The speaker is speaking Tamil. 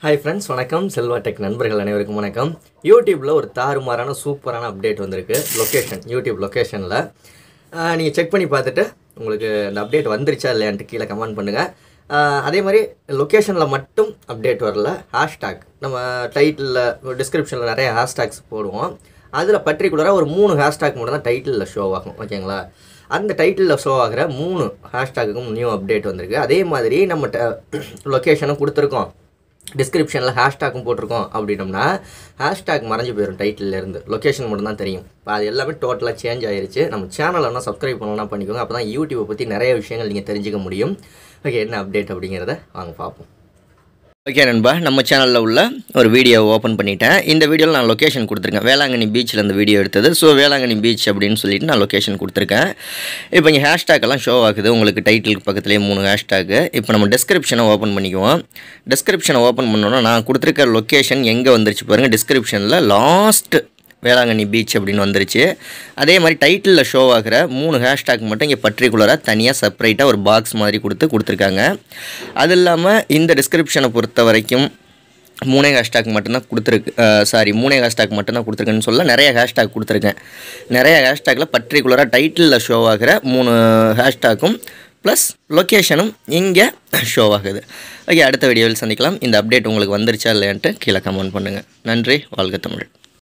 ஹாய் ஃப்ரெண்ட்ஸ் வணக்கம் செல்வா டெக் நண்பர்கள் அனைவருக்கும் வணக்கம் யூடியூப்பில் ஒரு தாறுமாறான சூப்பரான அப்டேட் வந்திருக்கு லொக்கேஷன் யூடியூப் லொக்கேஷனில் நீங்கள் செக் பண்ணி பார்த்துட்டு உங்களுக்கு அந்த அப்டேட் வந்துருச்சா இல்லையான்ட்டு கீழே கமெண்ட் பண்ணுங்கள் அதே மாதிரி லொக்கேஷனில் மட்டும் அப்டேட் வரல ஹேஷ்டாக் நம்ம டைட்டிலில் டிஸ்கிரிப்ஷனில் நிறைய ஹேஷ்டாக்ஸ் போடுவோம் அதில் பர்டிகுலராக ஒரு மூணு ஹேஷ்டாக் மட்டும் தான் டைட்டிலில் ஷோ ஆகும் ஓகேங்களா அந்த டைட்டிலில் ஷோ ஆகிற மூணு ஹேஷ்டாக்குக்கும் நியூ அப்டேட் வந்திருக்கு அதே மாதிரி நம்ம லொக்கேஷனும் கொடுத்துருக்கோம் டிஸ்கிரிப்ஷனில் ஹேஷ்டாக்கும் போட்டிருக்கோம் அப்படின்னோம்னா ஹேஷ்டாக் மறைஞ்சு போயிடும் டைட்டில் இருந்து லொக்கேஷன் மட்டும் தான் தெரியும் இப்போ அது எல்லாமே டோட்டலாக சேஞ்ச் ஆயிருச்சு நம்ம சேனலை வேணால் சப்ஸ்கிரைப் பண்ணலாம் பண்ணிக்கோங்க அப்போ தான் யூடியூப்பை பற்றி நிறைய விஷயங்கள் நீங்கள் தெரிஞ்சுக்க முடியும் ஓகே என்ன அப்டேட் அப்படிங்கிறத வாங்க பார்ப்போம் ஓகே நண்பா நம்ம சேனலில் உள்ள ஒரு வீடியோ ஓப்பன் பண்ணிட்டேன் இந்த வீடியோவில் நான் லொக்கேஷன் கொடுத்துருக்கேன் வேளாங்கண்ணி பீச்சில் இந்த வீடியோ எடுத்தது ஸோ வேளாங்கண்ணி பீச் அப்படின்னு சொல்லிட்டு நான் லொக்கேஷன் கொடுத்துருக்கேன் இப்போ இங்கே ஹேஷ்டாக் எல்லாம் ஷோ ஆகுது உங்களுக்கு டைட்டிலுக்கு பக்கத்துலேயே மூணு ஹேஷ்டாக்கு இப்போ நம்ம டெஸ்கிரிப்ஷனை ஓப்பன் பண்ணிக்குவோம் டெஸ்கிரிப்ஷனை ஓப்பன் பண்ணோன்னா நான் கொடுத்துருக்க லொக்கேஷன் எங்கே வந்துருச்சு பாருங்கள் டிஸ்கிரிப்ஷனில் லாஸ்ட்டு வேளாங்கண்ணி பீச் அப்படின்னு வந்துருச்சு அதே மாதிரி டைட்டிலில் ஷோ ஆகிற மூணு ஹேஷ்டாக் மட்டும் இங்கே பர்டிகுலராக தனியாக செப்பரேட்டாக ஒரு பாக்ஸ் மாதிரி கொடுத்து கொடுத்துருக்காங்க அது இல்லாமல் இந்த டிஸ்கிரிப்ஷனை பொறுத்த வரைக்கும் மூணே ஹேஷ்டாக் மட்டும்தான் கொடுத்துருக்கு சாரி மூணே ஹேஷ்டாக் மட்டும்தான் கொடுத்துருக்கேன்னு சொல்ல நிறைய ஹேஷ்டாக் கொடுத்துருக்கேன் நிறைய ஹேஷ்டாகில் பர்டிகுலராக டைட்டிலில் ஷோ ஆகிற மூணு ஹேஷ்டாக்கும் ப்ளஸ் லொக்கேஷனும் இங்கே ஷோ ஆகுது ஓகே அடுத்த வீடியோவில் சந்திக்கலாம் இந்த அப்டேட் உங்களுக்கு வந்துருச்சா இல்லையான்ட்டு கீழே கமெண்ட் பண்ணுங்கள் நன்றி வாழ்க தமிழ்